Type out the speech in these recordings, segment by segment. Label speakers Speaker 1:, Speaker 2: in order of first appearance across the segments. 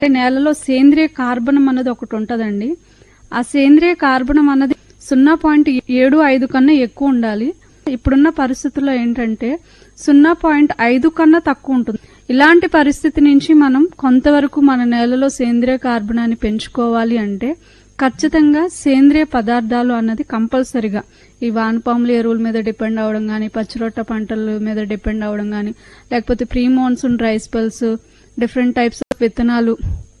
Speaker 1: అంటే నేలలో సేంద్రియ కార్బనం అన్నది ఒకటి ఉంటదండి ఆ సేంద్రియ కార్బనం అన్నది సున్నా పాయింట్ ఏడు ఐదు కన్నా ఎక్కువ ఉండాలి ఇప్పుడున్న పరిస్థితుల్లో ఏంటంటే సున్నా పాయింట్ ఐదు కన్నా తక్కువ ఉంటుంది ఇలాంటి పరిస్థితి నుంచి మనం కొంతవరకు మన నేలలో సేంద్రియ కార్బనాన్ని పెంచుకోవాలి అంటే ఖచ్చితంగా సేంద్రియ పదార్థాలు అన్నది కంపల్సరిగా ఈ వానపాముల ఎరువుల మీద డిపెండ్ అవడం కానీ పచ్చిరొట్ట పంటల మీద డిపెండ్ అవడం కానీ లేకపోతే pre monsoon dry spells different types of విత్తనాలు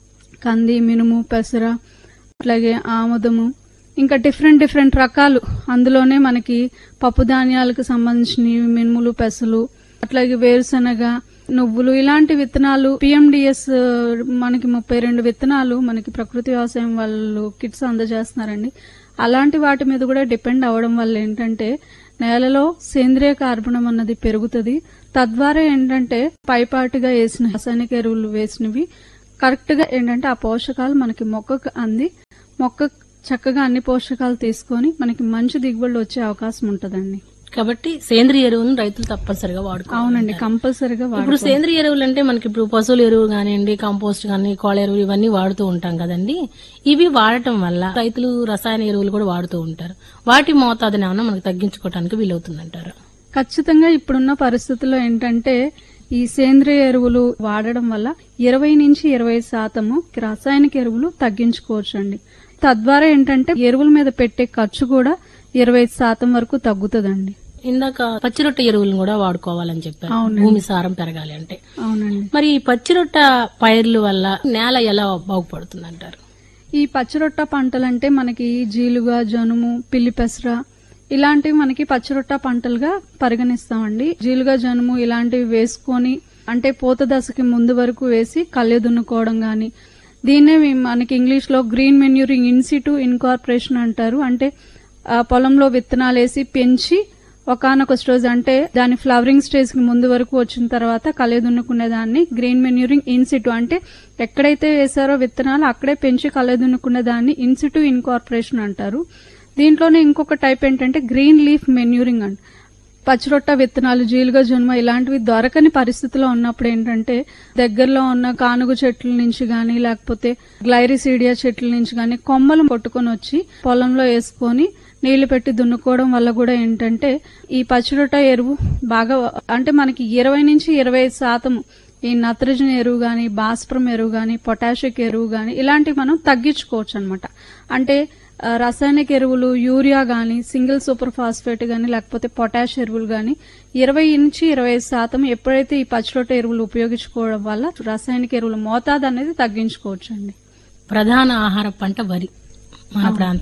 Speaker 1: కంది మినుము పెసర అట్లాగే ఆముదము ఇంకా డిఫరెంట్ డిఫరెంట్ రకాలు అందులోనే మనకి పప్పు ధాన్యాలకు సంబంధించినవి మినుములు పెసలు అట్లాగే వేరుశనగ నువ్వులు ఇలాంటి విత్తనాలు పిఎండిఎస్ మనకి ముప్పై రెండు విత్తనాలు మనకి ప్రకృతి వ్యవసాయం వాళ్ళు కిట్స్ అందజేస్తున్నారండి అలాంటి వాటి మీద కూడా డిపెండ్ అవ్వడం వల్ల ఏంటంటే నేలలో సేంద్రియ కార్బనం అన్నది పెరుగుతుంది తద్వారా ఏంటంటే పైపాటుగా వేసిన రసాయనిక ఎరువులు వేసినవి కరెక్ట్ గా ఏంటంటే ఆ పోషకాలు మనకి మొక్కకు అంది మొక్క చక్కగా అన్ని పోషకాలు తీసుకొని మనకి మంచి దిగుబడులు వచ్చే అవకాశం ఉంటదండి
Speaker 2: కాబట్టి సేంద్రియ ఎరువులను రైతులు తప్పనిసరిగా వాడుకోవాలి
Speaker 1: అవునండి కంపల్సరిగా
Speaker 2: ఇప్పుడు సేంద్రియ ఎరువులు అంటే మనకి ఇప్పుడు పశువుల ఎరువు కానివ్వండి కంపోస్ట్ కానీ కోళ్ళ ఎరువులు ఇవన్నీ వాడుతూ ఉంటాం కదండి ఇవి వాడటం వల్ల రైతులు రసాయన ఎరువులు కూడా వాడుతూ ఉంటారు వాటి మోతాదుని ఏమన్నా మనకు తగ్గించుకోవడానికి వీలవుతుందంటారు
Speaker 1: ఖచ్చితంగా ఇప్పుడున్న పరిస్థితుల్లో ఏంటంటే ఈ సేంద్రియ ఎరువులు వాడడం వల్ల ఇరవై నుంచి ఇరవై శాతము రాసాయనిక ఎరువులు తగ్గించుకోవచ్చు అండి తద్వారా ఏంటంటే ఎరువుల మీద పెట్టే ఖర్చు కూడా ఇరవై శాతం వరకు తగ్గుతుందండి
Speaker 2: ఇందాక పచ్చిరొట్ట ఎరువులను కూడా వాడుకోవాలని చెప్పారు
Speaker 1: అవునండి.
Speaker 2: భూమి సారం పెరగాలి అంటే
Speaker 1: అవునండి
Speaker 2: మరి ఈ పచ్చిరొట్ట పైర్ల వల్ల నేల ఎలా బాగుపడుతుంది అంటారు
Speaker 1: ఈ పచ్చిరొట్ట పంటలంటే మనకి జీలుగా జనుము పిల్లి పెసర ఇలాంటివి మనకి పచ్చిరొట్ట పంటలుగా పరిగణిస్తామండి జీలుగా జనుము ఇలాంటివి వేసుకొని అంటే పూత దశకి ముందు వరకు వేసి కళ్ళె దున్నుకోవడం గాని దీన్నే మేము- మనకి ఇంగ్లీష్ లో గ్రీన్ మెన్యూరింగ్ ఇన్సిటు ఇన్కార్పొరేషన్ అంటారు అంటే ఆ పొలంలో విత్తనాలు వేసి పెంచి ఒకనొక స్టేజ్ అంటే దాని ఫ్లవరింగ్ స్టేజ్ కి ముందు వరకు వచ్చిన తర్వాత కలే దున్నుకునే దాన్ని గ్రీన్ మెన్యూరింగ్ ఇన్సిటు అంటే ఎక్కడైతే వేసారో విత్తనాలు అక్కడే పెంచి కలే దున్నుకునే దాన్ని ఇన్సిటు ఇన్కార్పొరేషన్ అంటారు దీంట్లోనే ఇంకొక టైప్ ఏంటంటే గ్రీన్ లీఫ్ మెన్యూరింగ్ అంట పచ్చిరొట్ట విత్తనాలు జీలుగా జన్మ ఇలాంటివి దొరకని పరిస్థితిలో ఉన్నప్పుడు ఏంటంటే దగ్గరలో ఉన్న కానుగ చెట్ల నుంచి గాని లేకపోతే గ్లైరిసీడియా చెట్ల నుంచి గాని కొమ్మలు కొట్టుకొని వచ్చి పొలంలో వేసుకొని నీళ్లు పెట్టి దున్నుకోవడం వల్ల కూడా ఏంటంటే ఈ పచ్చిరొట్ట ఎరువు బాగా అంటే మనకి ఇరవై నుంచి ఇరవై శాతం ఈ నత్రజని ఎరువు గాని భాస్ప్రం ఎరువు గాని పొటాషిక్ ఎరువు గాని ఇలాంటివి మనం తగ్గించుకోవచ్చు అనమాట అంటే ఆ, రసాయనిక ఎరువులు యూరియా గాని సింగిల్ సూపర్ ఫాస్ఫేట్ గాని లేకపోతే పొటాష్ ఎరువులు గాని ఇరవై నుంచి ఇరవై శాతం ఎప్పుడైతే ఈ పచ్చిరొట్ట ఎరువులు ఉపయోగించుకోవడం వల్ల రసాయనిక ఎరువుల మోతాదు అనేది తగ్గించుకోవచ్చు అండి
Speaker 2: ప్రధాన ఆహార పంట వరి మన ప్రాంతం